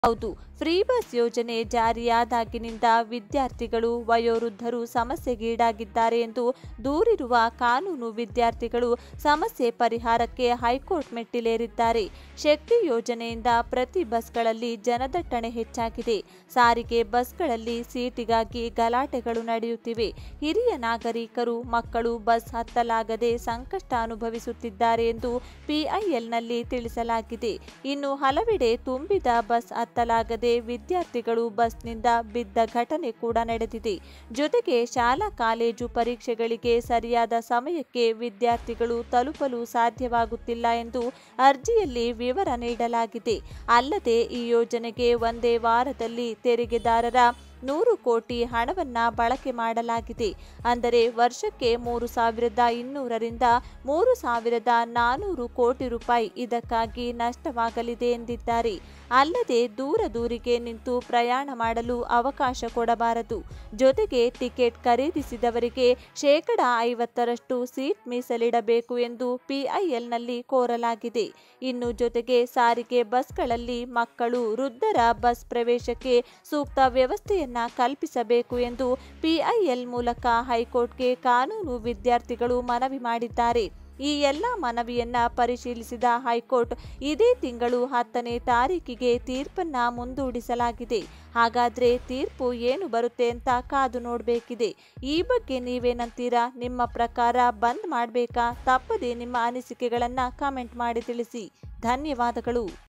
ಹೌದು free bus ಯೋಜನೆ ಜಾರಿಯಾದಾಗಿನಿಂದ ವಿದ್ಯಾರ್ಥಿಗಳು ವಯೋವೃದ್ಧರು ಸಮಸ್ಯೆಗೀಡಾಗಿದ್ದಾರೆ ಎಂದು ದೂರಿರುವ ಕಾನೂನು ವಿದ್ಯಾರ್ಥಿಗಳು ಸಮಸ್ಯೆ ಪರಿಹಾರಕ್ಕೆ ಹೈಕೋರ್ಟ್ ಮೆಟ್ಟಿಲೇರಿದ್ದಾರೆ ಶಕ್ತಿ ಯೋಜನೆಯಿಂದ ಪ್ರತಿ ಬಸ್ಗಳಲ್ಲಿ ಜನದಟ್ಟಣೆ ಹೆಚ್ಚಾಗಿದೆ ಸಾರಿಗೆ ಬಸ್ಗಳಲ್ಲಿ ಸೀಟಿಗಾಗಿ ಗಲಾಟೆಗಳು ನಡೆಯುತ್ತಿವೆ ಹಿರಿಯ ನಾಗರಿಕರು ಮಕ್ಕಳು ಬಸ್ ಹತ್ತಲಾಗದೆ ಸಂಕಷ್ಟ ಅನುಭವಿಸುತ್ತಿದ್ದಾರೆ ಎಂದು ಪಿಐಎಲ್ನಲ್ಲಿ ತಿಳಿಸಲಾಗಿದೆ ಇನ್ನು ಹಲವೆಡೆ ತುಂಬಿದ ಬಸ್ ಹತ್ತಲಾಗದೆ ವಿದ್ಯಾರ್ಥಿಗಳು ಬಸ್ನಿಂದ ಬಿದ್ದ ಘಟನೆ ಕೂಡ ನಡೆದಿದೆ ಜೊತೆಗೆ ಶಾಲಾ ಕಾಲೇಜು ಪರೀಕ್ಷೆಗಳಿಗೆ ಸರಿಯಾದ ಸಮಯಕ್ಕೆ ವಿದ್ಯಾರ್ಥಿಗಳು ತಲುಪಲು ಸಾಧ್ಯವಾಗುತ್ತಿಲ್ಲ ಎಂದು ಅರ್ಜಿಯಲ್ಲಿ ವಿವರ ನೀಡಲಾಗಿದೆ ಅಲ್ಲದೆ ಈ ಯೋಜನೆಗೆ ಒಂದೇ ವಾರದಲ್ಲಿ ತೆರಿಗೆದಾರರ ನೂರು ಕೋಟಿ ಹಣವನ್ನ ಬಳಕೆ ಮಾಡಲಾಗಿದೆ ಅಂದರೆ ವರ್ಷಕ್ಕೆ ಮೂರು ಸಾವಿರದ ಇನ್ನೂರರಿಂದ ಮೂರು ಸಾವಿರದ ನಾನೂರು ಕೋಟಿ ರೂಪಾಯಿ ಇದಕ್ಕಾಗಿ ನಷ್ಟವಾಗಲಿದೆ ಎಂದಿದ್ದಾರೆ ಅಲ್ಲದೆ ದೂರ ದೂರಿಗೆ ನಿಂತು ಪ್ರಯಾಣ ಮಾಡಲು ಅವಕಾಶ ಕೊಡಬಾರದು ಜೊತೆಗೆ ಟಿಕೆಟ್ ಖರೀದಿಸಿದವರಿಗೆ ಶೇಕಡ ಐವತ್ತರಷ್ಟು ಸೀಟ್ ಮೀಸಲಿಡಬೇಕು ಎಂದು ಪಿಐಎಲ್ನಲ್ಲಿ ಕೋರಲಾಗಿದೆ ಇನ್ನು ಜೊತೆಗೆ ಸಾರಿಗೆ ಬಸ್ಗಳಲ್ಲಿ ಮಕ್ಕಳು ವೃದ್ಧರ ಬಸ್ ಪ್ರವೇಶಕ್ಕೆ ಸೂಕ್ತ ವ್ಯವಸ್ಥೆಯನ್ನ ಕಲ್ಪಿಸಬೇಕು ಎಂದು ಪಿಐಎಲ್ ಮೂಲಕ ಹೈಕೋರ್ಟ್ಗೆ ಕಾನೂನು ವಿದ್ಯಾರ್ಥಿಗಳು ಮನವಿ ಮಾಡಿದ್ದಾರೆ ಈ ಎಲ್ಲ ಮನವಿಯನ್ನ ಪರಿಶೀಲಿಸಿದ ಹೈಕೋರ್ಟ್ ಇದೇ ತಿಂಗಳು ಹತ್ತನೇ ತಾರೀಕಿಗೆ ತೀರ್ಪನ್ನ ಮುಂದೂಡಿಸಲಾಗಿದೆ ಹಾಗಾದ್ರೆ ತೀರ್ಪು ಏನು ಬರುತ್ತೆ ಅಂತ ಕಾದು ನೋಡಬೇಕಿದೆ ಈ ಬಗ್ಗೆ ನೀವೇನಂತೀರಾ ನಿಮ್ಮ ಪ್ರಕಾರ ಬಂದ್ ಮಾಡಬೇಕಾ ತಪ್ಪದೆ ನಿಮ್ಮ ಅನಿಸಿಕೆಗಳನ್ನು ಕಮೆಂಟ್ ಮಾಡಿ ತಿಳಿಸಿ ಧನ್ಯವಾದಗಳು